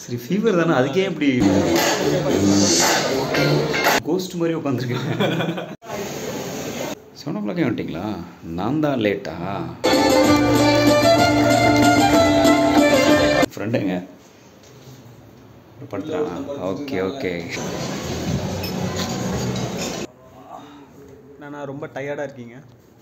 சரி ஃபீவர் தானே அதுக்கே இப்படி கோஸ்ட் மாதிரி உட்காந்துருக்கேன் செவன் ஓ கிளாக்கே வந்துட்டிங்களா நான் தான் லேட்டா ஃப்ரெண்டுங்க படுத்துறானா ஓகே ஓகே நான் ரொம்ப டயர்டாக இருக்கீங்க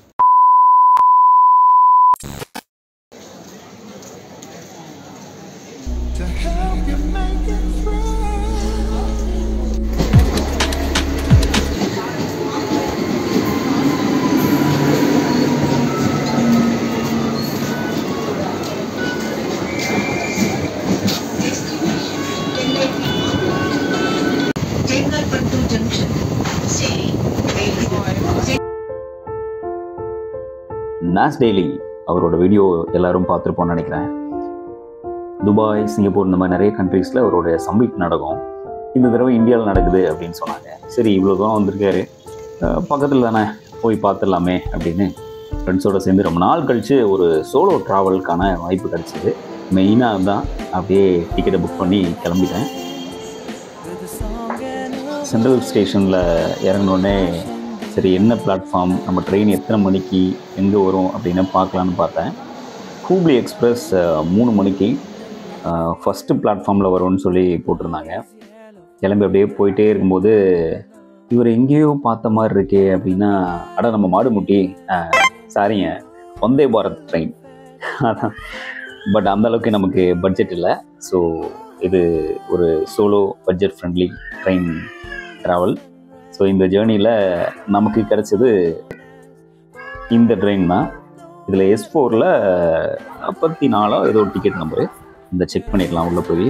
Tengalpattu Junction. Say, Nas daily அவரோட வீடியோ எல்லாரும் பார்த்துருப்போம்னு நினைக்கிறேன் துபாய் சிங்கப்பூர் இந்த மாதிரி நிறைய கண்ட்ரீஸில் அவரோட சம்மிட் நடக்கும் இந்த தடவை இந்தியாவில் நடக்குது அப்படின்னு சொன்னாங்க சரி இவ்வளோ தூரம் வந்திருக்காரு பக்கத்தில் தானே போய் பார்த்துடலாமே அப்படின்னு ஃப்ரெண்ட்ஸோட சேர்ந்து ரொம்ப நாள் கழித்து ஒரு சோலோ ட்ராவலுக்கான வாய்ப்பு கிடச்சிது மெயினாக அதுதான் அப்படியே டிக்கெட்டை புக் பண்ணி கிளம்பிட்டேன் சென்ட்ரல் ஸ்டேஷனில் இறங்கினோடனே சரி என்ன பிளாட்ஃபார்ம் நம்ம ட்ரெயின் எத்தனை மணிக்கு எங்கே வரும் அப்படின்னு பார்க்கலான்னு பார்த்தேன் ஹூப்ளி எக்ஸ்பிரஸ் அஹ், மூணு மணிக்கு ஃபஸ்ட்டு பிளாட்ஃபார்மில் வரும்னு சொல்லி போட்டிருந்தாங்க கிளம்பி அப்படியே போயிட்டே இருக்கும்போது இவர் எங்கேயோ பார்த்த மாதிரி இருக்கே அப்படின்னா அட நம்ம மாடுமுட்டி அஹ், சாரிங்க வந்தே பாரத் ட்ரெயின் அதான் பட் அந்த அளவுக்கு நமக்கு பட்ஜெட் இல்லை ஸோ இது ஒரு solo budget friendly train travel so இந்த ஜேர்னியில் நமக்கு கிடைச்சது இந்த ட்ரெயின் தான் இதில் எஸ் ஃபோரில் நாற்பத்தி நாலோ ஏதோ ஒரு டிக்கெட் நம்பரு இந்த செக் பண்ணிக்கலாம் உள்ளே போய்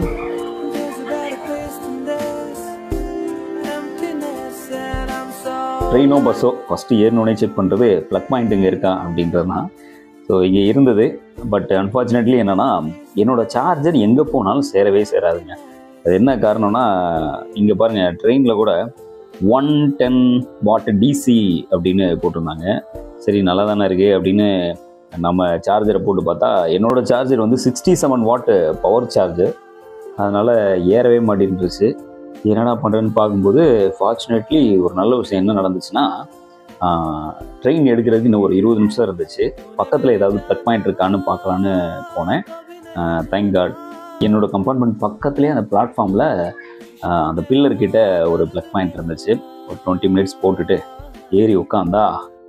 ட்ரெயினோ பஸ்ஸோ ஃபஸ்ட்டு ஏறினோடனே செக் பண்ணுறது ப்ளக் பாயிண்ட் இங்கே இருக்கா அப்படின்றது தான் ஸோ இங்கே இருந்தது பட் அன்ஃபார்ச்சுனேட்லி என்னென்னா என்னோடய சார்ஜர் எங்கே போனாலும் சேரவே சேராதுங்க அது என்ன காரணம்னா இங்கே பாருங்கள் ட்ரெயினில் கூட ஒன் டென் வாட் டிசி அப்படின்னு போட்டிருந்தாங்க சரி நல்லா தானே இருக்கு அப்படின்னு நம்ம சார்ஜரை போட்டு பார்த்தா என்னோட சார்ஜர் வந்து sixty seven watt power charger அதனால் ஏறவே மாட்டேன்ருச்சு என்னடா பண்ணுறேன்னு பார்க்கும்போது ஃபார்ச்சுனேட்லி ஒரு நல்ல விஷயம் என்ன நடந்துச்சுன்னா ட்ரெயின் எடுக்கிறதுக்கு இன்னும் ஒரு இருபது நிமிஷம் இருந்துச்சு பக்கத்தில் ஏதாவது ப்ளக் பாயிண்ட் இருக்கான்னு பார்க்கலான்னு போனேன் தேங்க் காட் என்னோட கம்பார்ட்மெண்ட் பக்கத்துலேயே அந்த பிளாட்ஃபார்மில் அந்த பில்லர் கிட்ட ஒரு ப்ளக் பாயிண்ட் இருந்துச்சு ஒரு டுவெண்ட்டி மினிட்ஸ் போட்டுட்டு ஏறி உட்காந்தா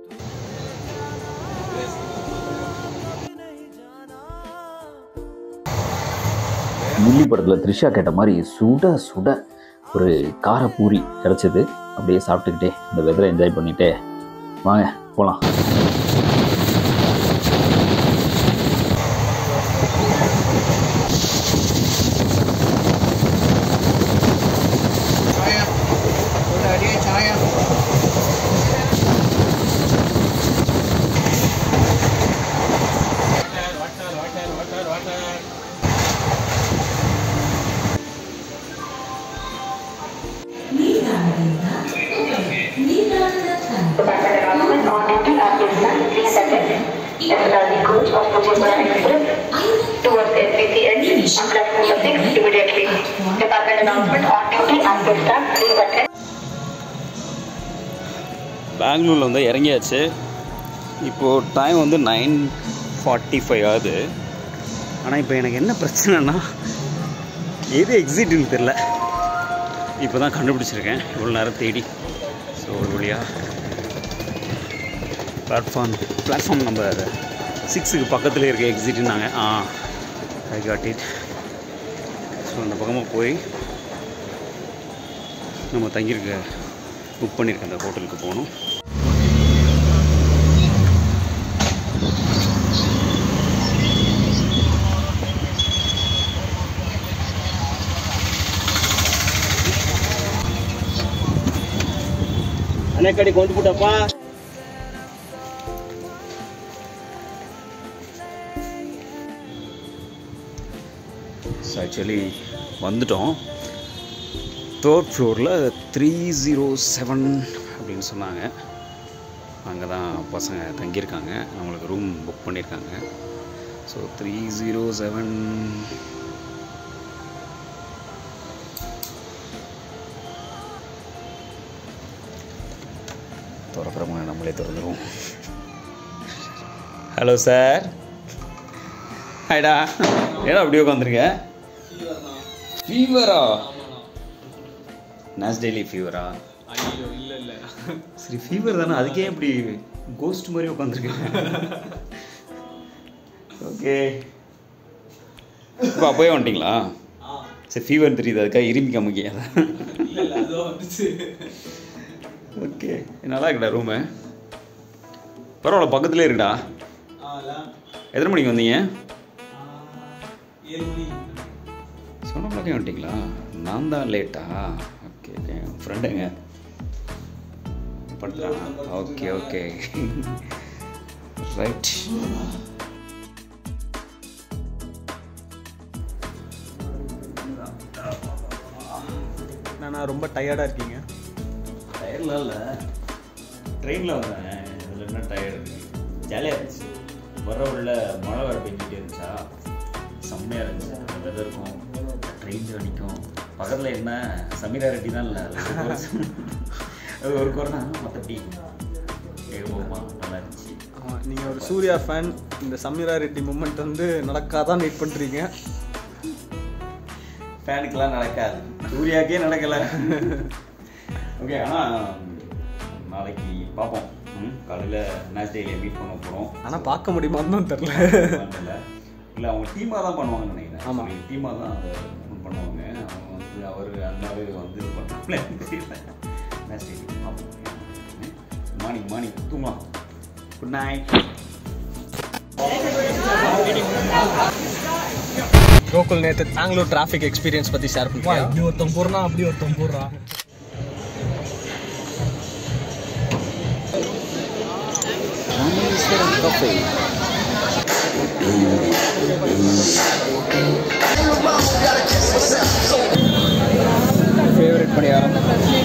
முள்ளி படத்தில் த்ரிஷா கேட்ட மாதிரி சுட சுட ஒரு காரப்பூரி கிடச்சிது அப்படியே சாப்பிட்டுக்கிட்டே இந்த வெதரை என்ஜாய் பண்ணிட்டே வாங்க போகலாம் coach of Pujapura Express towards SPCL on platform number 6 immediately. Department announcement on duty and will start please attend. பெங்களூரில் வந்து இறங்கியாச்சு இப்போது டைம் வந்து நைன் ஃபார்ட்டி ஃபைவ் ஆகுது ஆனால் இப்போ எனக்கு என்ன பிரச்சனைனா எது எக்ஸிட்னு தெரில இப்போ தான் கண்டுபிடிச்சிருக்கேன் இவ்வளோ நேரம் தேடி ஸோ ஒரு வழியாக பிளாட்ஃபார்ம் பிளாட்ஃபார்ம் நம்பர் சிக்ஸுக்கு பக்கத்தில் இருக்க எக்ஸிட்னாங்க ஆ ஐ காட் இட் ஸோ அந்த பக்கமாக போய் நம்ம தங்கியிருக்க புக் பண்ணியிருக்க அந்த ஹோட்டலுக்கு போகணும் ಅನೇಕಡೆ ಕೊಂಡ್ಬಿಟ್ಟಪ್ಪ ஸோ ஆக்சுவலி வந்துட்டோம் தேர்ட் ஃப்ளோரில் த்ரீ ஜீரோ செவன் அப்படின்னு சொன்னாங்க அங்கே தான் பசங்க தங்கியிருக்காங்க அவங்களுக்கு ரூம் புக் பண்ணியிருக்காங்க ஸோ த்ரீ ஜீரோ செவன் நம்மளே திறந்துருவோம் ஹலோ சார் ஹாய்டா ஏடா அப்படியே உட்காந்துருக்க ஃபீவரா நாஸ் டெய்லி ஃபீவரா ஐயோ இல்ல இல்ல சரி ஃபீவர் தானே அதுக்கே இப்படி கோஸ்ட் மாதிரி உட்காந்துருக்கேன் ஓகே இப்போ அப்போயே வந்துட்டிங்களா சரி ஃபீவர் தெரியுது அதுக்காக இருமி காமிக்க இல்ல இல்ல அதோ வந்துச்சு ஓகே நல்லா இருக்குடா ரூமு பரவாயில்ல பக்கத்துலேயே இருக்குடா ஆ இல்ல எத்தனை மணிக்கு வந்தீங்க ஆ, ஏழு மணி சொன்ன பிள்ளைக்கே வந்துட்டிங்களா நான் தான் லேட்டா ஓகே ஓகே ஃப்ரெண்டுங்க பண்ணுறானா ஓகே ஓகே ரைட் நான் ரொம்ப டயர்டா இருக்கீங்க டயர்லாம் இல்லை ட்ரெயினில் வந்தேன் இதில் என்ன டயர்டு ஜாலியாக இருந்துச்சு வர உள்ள மழை வர பெஞ்சிட்டே இருந்துச்சா செம்மையாக இருந்துச்சு வெதருக்கும் ட்ரெயின் ஜர்னிக்கும் பக்கத்தில் என்ன சமீரா ரெட்டி தான் இல்லை அது ஒரு குறை தான் மற்றபடி ஏகபோகமா நல்லா இருந்துச்சு ஆமா நீங்க ஒரு சூர்யா ஃபேன் இந்த சமீரா ரெட்டி மூமெண்ட் வந்து நடக்காதான் வெயிட் பண்றீங்க ஃபேனுக்கெல்லாம் நடக்காது சூர்யாக்கே நடக்கலை ஓகே ஆனால் நாளைக்கு பார்ப்போம் ம் காலையில் மேட்ச் டேயில் மீட் பண்ண போகிறோம் ஆனா பார்க்க முடியுமான்னு தான் தெரியல இல்லை இல்லை அவங்க டீமாக தான் பண்ணுவாங்கன்னு நினைக்கிறேன் ஆமா. டீமாக தான் அதை இது பண்ணுவாங்க அவங்க வந்து அவர் அண்ணாவே வந்து இது பண்ணுறாங்களே தெரியல மேட்ச் டே பார்ப்போம் மார்னிங் மார்னிங் தூங்கலாம் குட் நைட் கோகுல் நேத்து பெங்களூர் டிராஃபிக் எக்ஸ்பீரியன்ஸ் பத்தி ஷேர் பண்ணுவா இப்படி ஒருத்தன் போடுறான் அப்படி ஒருத்தன் போடுறான் ஃபேவரட் பணியாரம்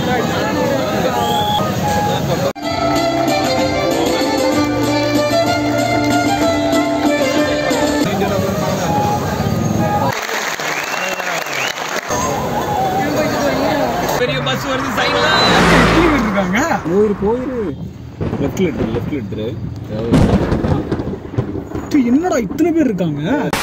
பெரிய பஸ் வருது சைடுல இருக்காங்க போயிரு போயிரு லெஃப்ட்ல எடுத்துரு லெஃப்ட்ல எடுத்துரு என்னடா இத்தனை பேர் இருக்காங்க